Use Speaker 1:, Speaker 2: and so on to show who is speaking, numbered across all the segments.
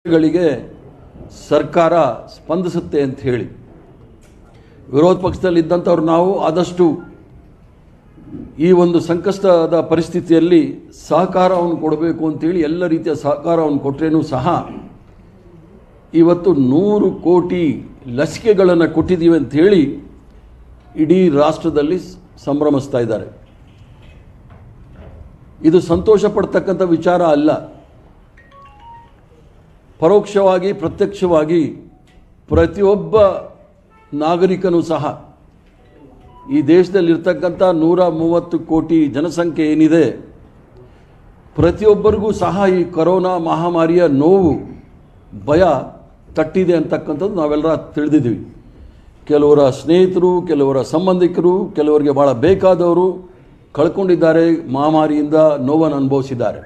Speaker 1: ಗಳಿಗೆ ಸರ್ಕಾರ ಸ್ಪಂದಿಸುತ್ತೆ ಅಂತ ಹೇಳಿ ವಿರೋಧ ಪಕ್ಷದಲ್ಲಿ ಇದ್ದಂಥವ್ರು ನಾವು ಆದಷ್ಟು ಈ ಒಂದು ಸಂಕಷ್ಟದ ಪರಿಸ್ಥಿತಿಯಲ್ಲಿ ಸಹಕಾರವನ್ನು ಕೊಡಬೇಕು ಅಂತೇಳಿ ಎಲ್ಲ ರೀತಿಯ ಸಹಕಾರವನ್ನು ಕೊಟ್ಟರೇನೂ ಸಹ ಇವತ್ತು ನೂರು ಕೋಟಿ ಲಸಿಕೆಗಳನ್ನು ಕೊಟ್ಟಿದ್ದೀವಿ ಅಂತ ಹೇಳಿ ಇಡೀ ರಾಷ್ಟ್ರದಲ್ಲಿ ಸಂಭ್ರಮಿಸ್ತಾ ಇದ್ದಾರೆ ಇದು ಸಂತೋಷ ಪಡ್ತಕ್ಕಂಥ ವಿಚಾರ ಅಲ್ಲ ಪರೋಕ್ಷವಾಗಿ ಪ್ರತ್ಯಕ್ಷವಾಗಿ ಪ್ರತಿಯೊಬ್ಬ ನಾಗರಿಕನೂ ಸಹ ಈ ದೇಶದಲ್ಲಿರ್ತಕ್ಕಂಥ ನೂರ ಮೂವತ್ತು ಕೋಟಿ ಜನಸಂಖ್ಯೆ ಏನಿದೆ ಪ್ರತಿಯೊಬ್ಬರಿಗೂ ಸಹ ಈ ಕೊರೋನಾ ಮಹಾಮಾರಿಯ ನೋವು ಭಯ ತಟ್ಟಿದೆ ಅಂತಕ್ಕಂಥದ್ದು ನಾವೆಲ್ಲರ ತಿಳಿದಿದ್ದೀವಿ ಕೆಲವರ ಸ್ನೇಹಿತರು ಕೆಲವರ ಸಂಬಂಧಿಕರು ಕೆಲವರಿಗೆ ಭಾಳ ಬೇಕಾದವರು ಕಳ್ಕೊಂಡಿದ್ದಾರೆ ಮಹಾಮಾರಿಯಿಂದ ನೋವನ್ನು ಅನುಭವಿಸಿದ್ದಾರೆ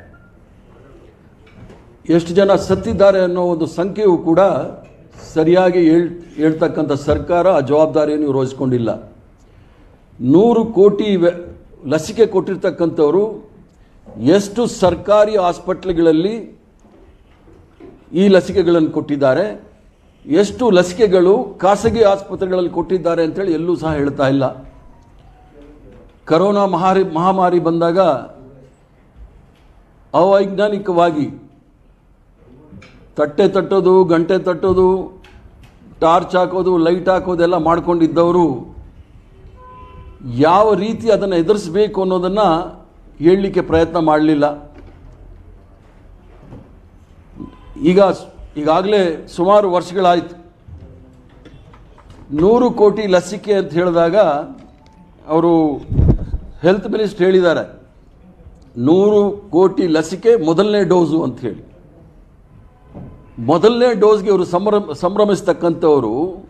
Speaker 1: ಎಷ್ಟು ಜನ ಸತ್ತಿದ್ದಾರೆ ಅನ್ನೋ ಒಂದು ಸಂಖ್ಯೆಯು ಕೂಡ ಸರಿಯಾಗಿ ಹೇಳ್ ಹೇಳ್ತಕ್ಕಂಥ ಸರ್ಕಾರ ಆ ಜವಾಬ್ದಾರಿಯನ್ನು ನಿರ್ವಹಿಸ್ಕೊಂಡಿಲ್ಲ ನೂರು ಕೋಟಿ ವೆ- ಲಸಿಕೆ ಕೊಟ್ಟಿರ್ತಕ್ಕಂಥವರು ಎಷ್ಟು ಸರ್ಕಾರಿ ಆಸ್ಪತ್ರೆಗಳಲ್ಲಿ ಈ ಲಸಿಕೆಗಳನ್ನು ಕೊಟ್ಟಿದ್ದಾರೆ ಎಷ್ಟು ಲಸಿಕೆಗಳು ಖಾಸಗಿ ಆಸ್ಪತ್ರೆಗಳಲ್ಲಿ ಕೊಟ್ಟಿದ್ದಾರೆ ಅಂತೇಳಿ ಎಲ್ಲೂ ಸಹ ಹೇಳ್ತಾ ಇಲ್ಲ ಕರೋನಾ ಮಹಾರಿ ಮಹಾಮಾರಿ ಬಂದಾಗ ಅವೈಜ್ಞಾನಿಕವಾಗಿ ತಟ್ಟೆ ತಟ್ಟೋದು ಗಂಟೆ ತಟ್ಟೋದು ಟಾರ್ಚ್ ಹಾಕೋದು ಲೈಟ್ ಹಾಕೋದೆಲ್ಲ ಮಾಡ್ಕೊಂಡಿದ್ದವರು ಯಾವ ರೀತಿ ಅದನ್ನು ಎದುರಿಸಬೇಕು ಅನ್ನೋದನ್ನು ಹೇಳಲಿಕ್ಕೆ ಪ್ರಯತ್ನ ಮಾಡಲಿಲ್ಲ ಈಗ ಈಗಾಗಲೇ ಸುಮಾರು ವರ್ಷಗಳಾಯಿತು ನೂರು ಕೋಟಿ ಲಸಿಕೆ ಅಂತ ಹೇಳಿದಾಗ ಅವರು ಹೆಲ್ತ್ ಮಿನಿಸ್ಟರ್ ಹೇಳಿದ್ದಾರೆ ನೂರು ಕೋಟಿ ಲಸಿಕೆ ಮೊದಲನೇ ಡೋಸು ಅಂತ ಹೇಳಿ ಮೊದಲನೇ ಡೋಸ್ಗೆ ಅವರು ಸಂಭ್ರಮ ಸಂಭ್ರಮಿಸ್ತಕ್ಕಂಥವರು